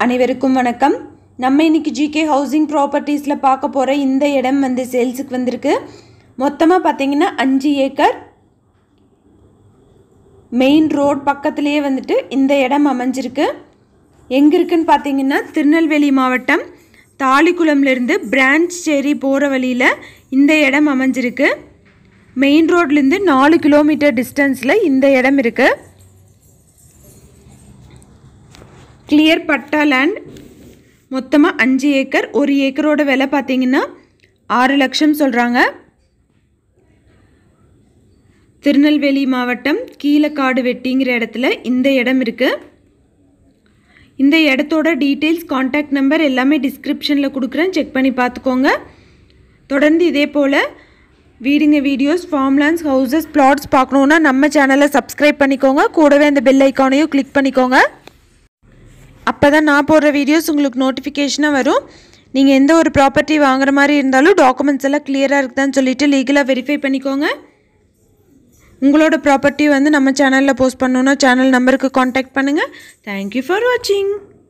அனைவருக்கும் வணக்கம் நம்ம இன்னைக்கு ஜிகே ஹவுசிங் ப்ராப்பர்ட்டிஸில் பார்க்க போகிற இந்த இடம் வந்து சேல்ஸுக்கு வந்திருக்கு மொத்தமாக பார்த்தீங்கன்னா அஞ்சு ஏக்கர் மெயின் ரோட் பக்கத்துலேயே வந்துட்டு இந்த இடம் அமைஞ்சிருக்கு எங்கே இருக்குன்னு பார்த்தீங்கன்னா திருநெல்வேலி மாவட்டம் தாலிக்குளம்லேருந்து பிரான்ச் சேரி போகிற வழியில் இந்த இடம் அமைஞ்சிருக்கு மெயின் ரோட்லேருந்து நாலு கிலோமீட்டர் டிஸ்டன்ஸில் இந்த இடம் இருக்குது கிளியர் பட்டா லேண்ட் மொத்தமாக அஞ்சு ஏக்கர் ஒரு ஏக்கரோட விலை பார்த்தீங்கன்னா ஆறு லட்சம் சொல்கிறாங்க திருநெல்வேலி மாவட்டம் கீழக்காடு வெட்டிங்கிற இடத்துல இந்த இடம் இருக்குது இந்த இடத்தோட டீட்டெயில்ஸ் காண்டாக்ட் நம்பர் எல்லாமே டிஸ்கிரிப்ஷனில் கொடுக்குறேன் செக் பண்ணி பார்த்துக்கோங்க தொடர்ந்து இதே போல் வீடுங்க வீடியோஸ் ஃபார்ம்லான்ஸ் ஹவுசஸ் பிளாட்ஸ் பார்க்கணுன்னா நம்ம சேனலை சப்ஸ்கிரைப் பண்ணிக்கோங்க கூடவே அந்த பெல் ஐக்கானையும் கிளிக் பண்ணிக்கோங்க அப்போ தான் நான் போடுற வீடியோஸ் உங்களுக்கு நோட்டிஃபிகேஷனாக வரும் நீங்கள் எந்த ஒரு ப்ராப்பர்ட்டி வாங்குற மாதிரி இருந்தாலும் டாக்குமெண்ட்ஸ் எல்லாம் கிளியராக இருக்குதான்னு சொல்லிட்டு லீகலாக வெரிஃபை பண்ணிக்கோங்க உங்களோட ப்ராப்பர்ட்டி வந்து நம்ம சேனலில் போஸ்ட் பண்ணணுன்னா சேனல் நம்பருக்கு காண்டாக்ட் பண்ணுங்கள் தேங்க்யூ ஃபார் வாட்சிங்